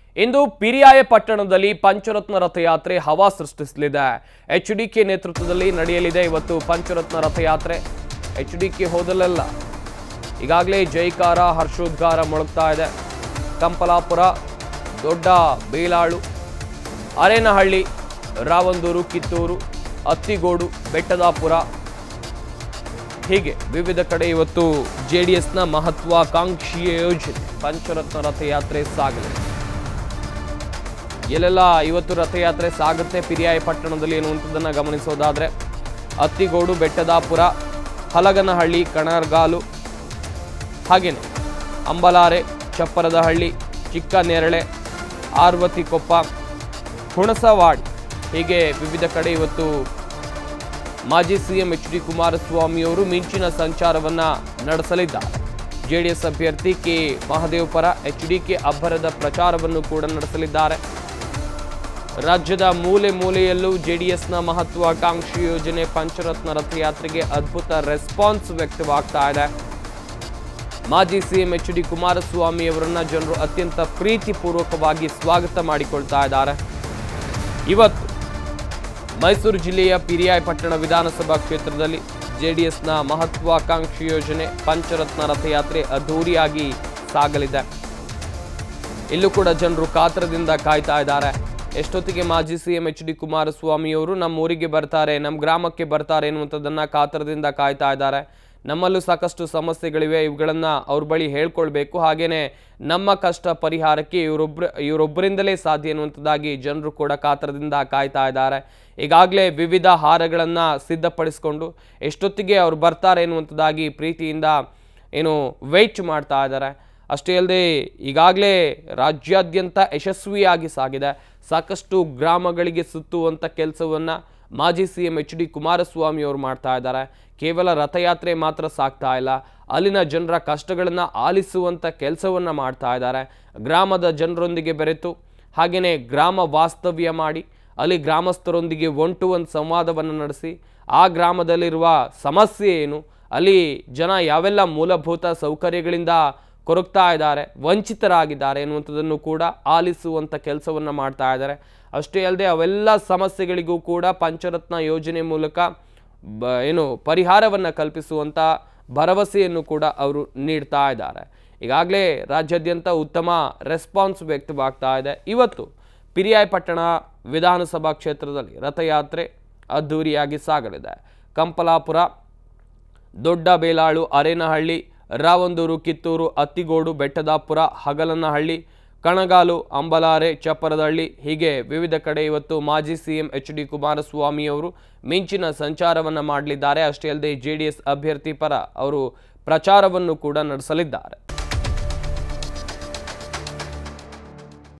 ಇಂದು ಪಿರಿಯಾಯ ಪಟ್ಟಣದಲ್ಲಿ ಪಂಚರತ್ನ ರಥಯಾತ್ರೆ ಹವಾ ಸೃಷ್ಟಿಸಲಿದೆ ಎಚ್ ಡಿ ಕೆ ನೇತೃತ್ವದಲ್ಲಿ ನಡೆಯಲಿದೆ ಇವತ್ತು ಪಂಚರತ್ನ ರಥಯಾತ್ರೆ ಎಚ್ ಡಿ ಕೆ ಹೋದಲೆಲ್ಲ ಈಗಾಗಲೇ ಜೈಕಾರ ಹರ್ಷೋದ್ಗಾರ ಮೊಳಗ್ತಾ ಇದೆ ಕಂಪಲಾಪುರ ದೊಡ್ಡ ಬೇಲಾಳು ಅರೇನಹಳ್ಳಿ ರಾವಂದೂರು ಕಿತ್ತೂರು ಅತ್ತಿಗೋಡು ಬೆಟ್ಟದಾಪುರ ಹೀಗೆ ವಿವಿಧ ಕಡೆ ಇವತ್ತು ಜೆ ಡಿ ಎಸ್ನ ಮಹತ್ವಾಕಾಂಕ್ಷಿಯ ಯೋಜನೆ ಪಂಚರತ್ನ ರಥಯಾತ್ರೆ ಸಾಗಲಿದೆ ಎಲ್ಲೆಲ್ಲ ಇವತ್ತು ರಥಯಾತ್ರೆ ಸಾಗುತ್ತೆ ಪಿರಿಯಾಯ ಪಟ್ಟಣದಲ್ಲಿ ಎನ್ನುವಂಥದ್ದನ್ನು ಗಮನಿಸೋದಾದ್ರೆ ಅತ್ತಿಗೋಡು ಬೆಟ್ಟದಾಪುರ ಹಲಗನಹಳ್ಳಿ ಕಣರ್ಗಾಲು ಹಾಗೇನೆ ಅಂಬಲಾರೆ ಚಪ್ಪರದಹಳ್ಳಿ ಚಿಕ್ಕನೇರಳೆ ಆರ್ವತಿಕೊಪ್ಪ ಹುಣಸವಾಡಿ ಹೀಗೆ ವಿವಿಧ ಕಡೆ ಇವತ್ತು ಮಾಜಿ ಸಿಎಂ ಎಚ್ ಡಿ ಕುಮಾರಸ್ವಾಮಿಯವರು ಮಿಂಚಿನ ಸಂಚಾರವನ್ನ ನಡೆಸಲಿದ್ದಾರೆ ಜೆಡಿಎಸ್ ಅಭ್ಯರ್ಥಿ ಕೆ ಮಹದೇವ್ ಪರ ಎಚ್ ಡಿ ಕೆ ಅಬ್ಬರದ ಪ್ರಚಾರವನ್ನು ಕೂಡ ನಡೆಸಲಿದ್ದಾರೆ ರಾಜ್ಯದ ಮೂಲೆ ಮೂಲೆಯಲ್ಲೂ ಜೆಡಿಎಸ್ನ ಮಹತ್ವಾಕಾಂಕ್ಷಿ ಯೋಜನೆ ಪಂಚರತ್ನ ರಥಯಾತ್ರೆಗೆ ಅದ್ಭುತ ರೆಸ್ಪಾನ್ಸ್ ವ್ಯಕ್ತವಾಗ್ತಾ ಇದೆ ಮಾಜಿ ಸಿಎಂ ಎಚ್ ಡಿ ಕುಮಾರಸ್ವಾಮಿ ಅವರನ್ನ ಜನರು ಅತ್ಯಂತ ಪ್ರೀತಿಪೂರ್ವಕವಾಗಿ ಸ್ವಾಗತ ಮಾಡಿಕೊಳ್ತಾ ಇದ್ದಾರೆ ಇವತ್ತು ಮೈಸೂರು ಜಿಲ್ಲೆಯ ಪಿರಿಯಾಯ ಪಟ್ಟಣ ವಿಧಾನಸಭಾ ಕ್ಷೇತ್ರದಲ್ಲಿ ಜೆಡಿಎಸ್ನ ಮಹತ್ವಾಕಾಂಕ್ಷಿ ಯೋಜನೆ ಪಂಚರತ್ನ ರಥಯಾತ್ರೆ ಅದ್ಧೂರಿಯಾಗಿ ಸಾಗಲಿದೆ ಇಲ್ಲೂ ಕೂಡ ಜನರು ಕಾತರದಿಂದ ಕಾಯ್ತಾ ಇದ್ದಾರೆ ಎಷ್ಟೊತ್ತಿಗೆ ಮಾಜಿ ಸಿಎಂ ಎಚ್ ಡಿ ಕುಮಾರಸ್ವಾಮಿಯವರು ನಮ್ಮ ಊರಿಗೆ ಬರ್ತಾರೆ ನಮ್ಮ ಗ್ರಾಮಕ್ಕೆ ಬರ್ತಾರೆ ಎನ್ನುವಂಥದ್ದನ್ನ ಕಾತರದಿಂದ ಕಾಯ್ತಾ ಇದ್ದಾರೆ ನಮ್ಮಲ್ಲೂ ಸಾಕಷ್ಟು ಸಮಸ್ಯೆಗಳಿವೆ ಇವುಗಳನ್ನ ಅವ್ರ ಬಳಿ ಹೇಳ್ಕೊಳ್ಬೇಕು ಹಾಗೇನೆ ನಮ್ಮ ಕಷ್ಟ ಪರಿಹಾರಕ್ಕೆ ಇವರೊಬ್ಬರ ಇವರೊಬ್ಬರಿಂದಲೇ ಸಾಧ್ಯ ಎನ್ನುವಂಥದ್ದಾಗಿ ಜನರು ಕೂಡ ಕಾತರದಿಂದ ಕಾಯ್ತಾ ಇದ್ದಾರೆ ಈಗಾಗಲೇ ವಿವಿಧ ಹಾರಗಳನ್ನು ಸಿದ್ಧಪಡಿಸಿಕೊಂಡು ಎಷ್ಟೊತ್ತಿಗೆ ಅವ್ರು ಬರ್ತಾರೆ ಎನ್ನುವಂಥದ್ದಾಗಿ ಪ್ರೀತಿಯಿಂದ ಏನು ವೆಯ್ಟ್ ಮಾಡ್ತಾ ಇದ್ದಾರೆ ಅಷ್ಟೇ ಅಲ್ಲದೆ ಈಗಾಗಲೇ ರಾಜ್ಯಾದ್ಯಂತ ಯಶಸ್ವಿಯಾಗಿ ಸಾಗಿದೆ ಸಾಕಷ್ಟು ಗ್ರಾಮಗಳಿಗೆ ಸುತ್ತುವಂಥ ಕೆಲಸವನ್ನು ಮಾಜಿ C M H D Kumaraswamy ಅವರು ಮಾಡ್ತಾ ಇದ್ದಾರೆ ಕೇವಲ ರಥಯಾತ್ರೆ ಮಾತ್ರ ಸಾಗ್ತಾ ಇಲ್ಲ ಅಲ್ಲಿನ ಜನರ ಕಷ್ಟಗಳನ್ನು ಆಲಿಸುವಂಥ ಕೆಲಸವನ್ನು ಮಾಡ್ತಾ ಇದ್ದಾರೆ ಗ್ರಾಮದ ಜನರೊಂದಿಗೆ ಬೆರೆತು ಹಾಗೆಯೇ ಗ್ರಾಮ ವಾಸ್ತವ್ಯ ಮಾಡಿ ಅಲ್ಲಿ ಗ್ರಾಮಸ್ಥರೊಂದಿಗೆ ಒನ್ ಟು ಒನ್ ಸಂವಾದವನ್ನು ನಡೆಸಿ ಆ ಗ್ರಾಮದಲ್ಲಿರುವ ಸಮಸ್ಯೆ ಏನು ಅಲ್ಲಿ ಜನ ಯಾವೆಲ್ಲ ಮೂಲಭೂತ ಸೌಕರ್ಯಗಳಿಂದ ಕೊರಗ್ತಾ ಇದ್ದಾರೆ ವಂಚಿತರಾಗಿದ್ದಾರೆ ಎನ್ನುವಂಥದ್ದನ್ನು ಕೂಡ ಆಲಿಸುವಂಥ ಕೆಲಸವನ್ನು ಮಾಡ್ತಾ ಇದ್ದಾರೆ ಅಷ್ಟೇ ಅಲ್ಲದೆ ಅವೆಲ್ಲ ಸಮಸ್ಯೆಗಳಿಗೂ ಕೂಡ ಪಂಚರತ್ನ ಯೋಜನೆ ಮೂಲಕ ಬ ಏನು ಪರಿಹಾರವನ್ನು ಕಲ್ಪಿಸುವಂಥ ಭರವಸೆಯನ್ನು ಕೂಡ ಅವರು ನೀಡ್ತಾ ಇದ್ದಾರೆ ಈಗಾಗಲೇ ರಾಜ್ಯಾದ್ಯಂತ ಉತ್ತಮ ರೆಸ್ಪಾನ್ಸ್ ವ್ಯಕ್ತವಾಗ್ತಾ ಇದೆ ಇವತ್ತು ಪಿರಿಯಾಯ ಪಟ್ಟಣ ವಿಧಾನಸಭಾ ಕ್ಷೇತ್ರದಲ್ಲಿ ರಥಯಾತ್ರೆ ಅದ್ಧೂರಿಯಾಗಿ ಸಾಗಲಿದೆ ಕಂಪಲಾಪುರ ದೊಡ್ಡ ಬೇಲಾಳು ಅರೇನಹಳ್ಳಿ ರಾವಂದೂರು ಕಿತ್ತೂರು ಅತ್ತಿಗೋಡು ಬೆಟ್ಟದಾಪುರ ಹಗಲನಹಳ್ಳಿ ಕಣಗಾಲು ಅಂಬಲಾರೆ ಚಪ್ಪರದಹಳ್ಳಿ ಹೀಗೆ ವಿವಿಧ ಕಡೆ ಇವತ್ತು ಮಾಜಿ ಸಿಎಂ ಎಚ್ ಡಿ ಕುಮಾರಸ್ವಾಮಿ ಅವರು ಮಿಂಚಿನ ಸಂಚಾರವನ್ನು ಮಾಡಲಿದ್ದಾರೆ ಅಷ್ಟೇ ಅಲ್ಲದೆ ಜೆ ಡಿ ಎಸ್ ಅಭ್ಯರ್ಥಿ ಪರ ಅವರು ಪ್ರಚಾರವನ್ನು ಕೂಡ ನಡೆಸಲಿದ್ದಾರೆ